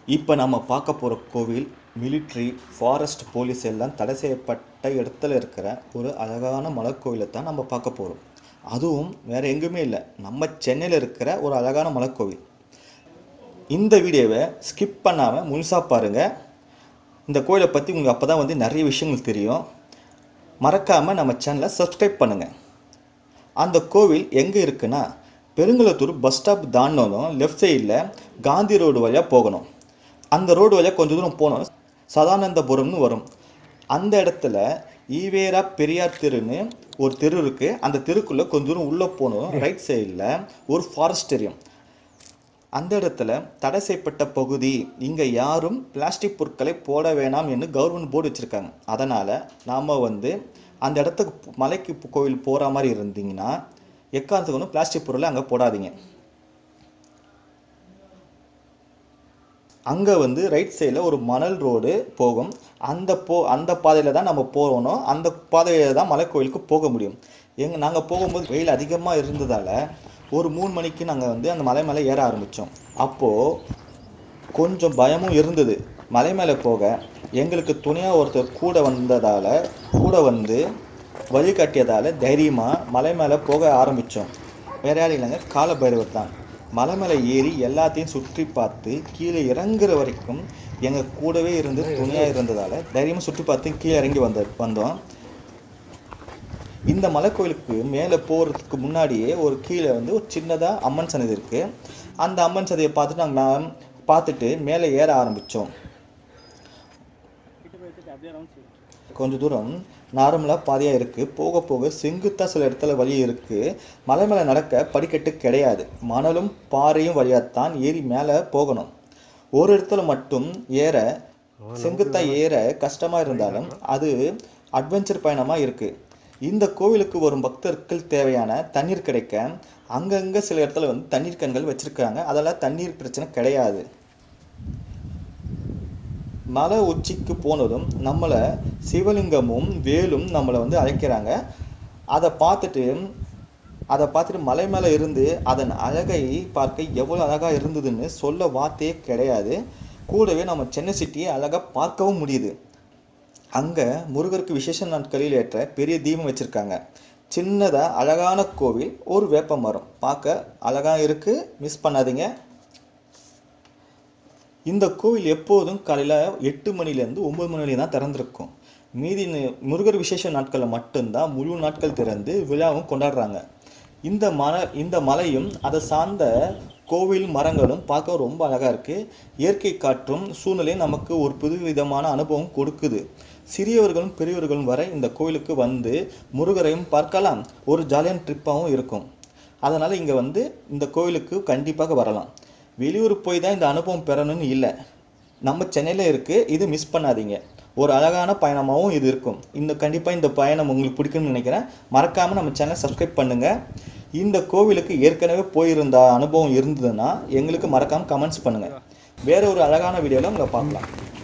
இப்போ நம்ம பார்க்க போகிற கோவில் மிலிட்ரி ஃபாரஸ்ட் போலீஸ் எல்லாம் தடை செய்யப்பட்ட இடத்துல இருக்கிற ஒரு அழகான மலைக்கோவிலை தான் நம்ம பார்க்க போகிறோம் அதுவும் வேறு எங்குமே இல்லை நம்ம சென்னையில் இருக்கிற ஒரு அழகான மலைக்கோவில் இந்த வீடியோவை ஸ்கிப் பண்ணாமல் முழுசாக பாருங்கள் இந்த கோயிலை பற்றி உங்களுக்கு அப்போ தான் வந்து நிறைய விஷயங்கள் தெரியும் மறக்காமல் நம்ம சேனலை சப்ஸ்கிரைப் பண்ணுங்கள் அந்த கோவில் எங்கே இருக்குன்னா பெருங்குளத்தூர் பஸ் ஸ்டாப் தாண்டினதும் லெஃப்ட் சைடில் காந்தி ரோடு வழியாக போகணும் அந்த ரோடு வழியாக கொஞ்சம் தூரம் போகணும் சதானந்தபுரம்னு வரும் அந்த இடத்துல ஈவேரா பெரியார் தெருன்னு ஒரு தெரு இருக்குது அந்த தெருக்குள்ளே கொஞ்சம் தூரம் உள்ளே போகணும் ரைட் சைடில் ஒரு ஃபாரஸ்ட் தெரியும் அந்த இடத்துல தடை செய்யப்பட்ட பகுதி இங்கே யாரும் பிளாஸ்டிக் பொருட்களை போட வேணாம் என்று கவர்மெண்ட் போர்டு வச்சுருக்காங்க அதனால் நாம் வந்து அந்த இடத்துக்கு போ- மலைக்கு போ- கோவில் போகிற மாதிரி இருந்தீங்கன்னா எக்காரணத்துக்கு ஒன்றும் பிளாஸ்டிக் பொருளை அங்கே போடாதீங்க அங்கே வந்து ரைட் சைடில் ஒரு மணல் ரோடு போகும் அந்த போ அந்த பாதையில் தான் நம்ம போகணும் அந்த பாதையில் தான் மலைக்கோயிலுக்கு போக முடியும் எங்க நாங்கள் போகும்போது வெயில் அதிகமாக இருந்ததால் ஒரு மூணு மணிக்கு நாங்கள் வந்து அந்த மலை மேலே ஏற ஆரம்பித்தோம் அப்போது கொஞ்சம் பயமும் இருந்தது மலை மேலே போக எங்களுக்கு துணையாக ஒருத்தர் கூட வந்ததால் கூட வந்து வழிகாட்டியதால் தைரியமாக மலை மேலே போக ஆரம்பித்தோம் வேற யாரும் இல்லைங்க காலபைரவர் தான் மலை மேலே ஏறி எல்லாத்தையும் சுற்றி பார்த்து கீழே இறங்குற வரைக்கும் எங்கள் கூடவே இருந்து துணையாக இருந்ததால் தைரியமாக சுற்றி பார்த்து கீழே இறங்கி வந்த வந்தோம் இந்த மலைக்கோயிலுக்கு மேலே போகிறதுக்கு முன்னாடியே ஒரு கீழே வந்து ஒரு சின்னதாக அம்மன் சன்னதி இருக்குது அந்த அம்மன் சன்னதியை பார்த்துட்டு நாங்கள் பார்த்துட்டு மேலே ஏற ஆரம்பித்தோம் கொஞ்சம் தூரம் நார்மலாக பாதையாக இருக்குது போக போக செங்குத்தா சில இடத்துல வழி இருக்குது மலை மேலே நடக்க படிக்கட்டு கிடையாது மணலும் பாறையும் வழியாகத்தான் ஏறி மேலே போகணும் ஒரு இடத்துல மட்டும் ஏற செங்குத்தா ஏற கஷ்டமாக இருந்தாலும் அது அட்வென்ச்சர் பயணமாக இருக்குது இந்த கோவிலுக்கு வரும் பக்தர்கள் தேவையான தண்ணீர் கிடைக்க அங்கங்கே சில இடத்துல வந்து தண்ணீர் கண்கள் வச்சுருக்காங்க அதெல்லாம் தண்ணீர் பிரச்சனை கிடையாது மலை உச்சிக்கு போனதும் நம்மளை சிவலிங்கமும் வேலும் நம்மளை வந்து அழைக்கிறாங்க அதை பார்த்துட்டு அதை பார்த்துட்டு மலை மேலே இருந்து அதன் அழகை பார்க்க எவ்வளோ அழகாக இருந்ததுன்னு சொல்ல வார்த்தையே கிடையாது கூடவே நம்ம சென்னை சிட்டியை அழகாக பார்க்கவும் முடியுது அங்கே முருகருக்கு விசேஷ நாட்களில் ஏற்ற பெரிய தீபம் வச்சுருக்காங்க சின்னதாக அழகான கோவில் ஒரு வேப்ப மரம் பார்க்க அழகாக இருக்குது மிஸ் பண்ணாதீங்க இந்த கோவில் எப்போதும் காலையில் எட்டு மணிலேருந்து ஒம்பது மணி வரையும் தான் திறந்திருக்கும் மீதி நி- முருகர் விசேஷ நாட்களில் மட்டும்தான் முழு நாட்கள் திறந்து விழாவும் கொண்டாடுறாங்க இந்த மல இந்த மலையும் அதை சார்ந்த கோவில் மரங்களும் பார்க்க ரொம்ப அழகாக இருக்குது இயற்கை காற்றும் சூழ்நிலையும் நமக்கு ஒரு புதுவிதமான அனுபவம் கொடுக்குது சிறியவர்களும் பெரியவர்களும் வரை இந்த கோவிலுக்கு வந்து முருகரையும் பார்க்கலாம் ஒரு ஜாலியான ட்ரிப்பாகவும் இருக்கும் அதனால் இங்கே வந்து இந்த கோவிலுக்கு கண்டிப்பாக வரலாம் வெளியூர் போய் தான் இந்த அனுபவம் பெறணும்னு இல்லை நம்ம சென்னையில் இருக்குது இது மிஸ் பண்ணாதீங்க ஒரு அழகான பயணமாகவும் இது இருக்கும் இந்த கண்டிப்பாக இந்த பயணம் உங்களுக்கு பிடிக்கும்னு நினைக்கிறேன் மறக்காமல் நம்ம சேனலை சப்ஸ்கிரைப் பண்ணுங்கள் இந்த கோவிலுக்கு ஏற்கனவே போயிருந்த அனுபவம் இருந்ததுன்னா எங்களுக்கு மறக்காமல் கமெண்ட்ஸ் பண்ணுங்கள் வேற ஒரு அழகான வீடியோவில் உங்களை பார்க்கலாம்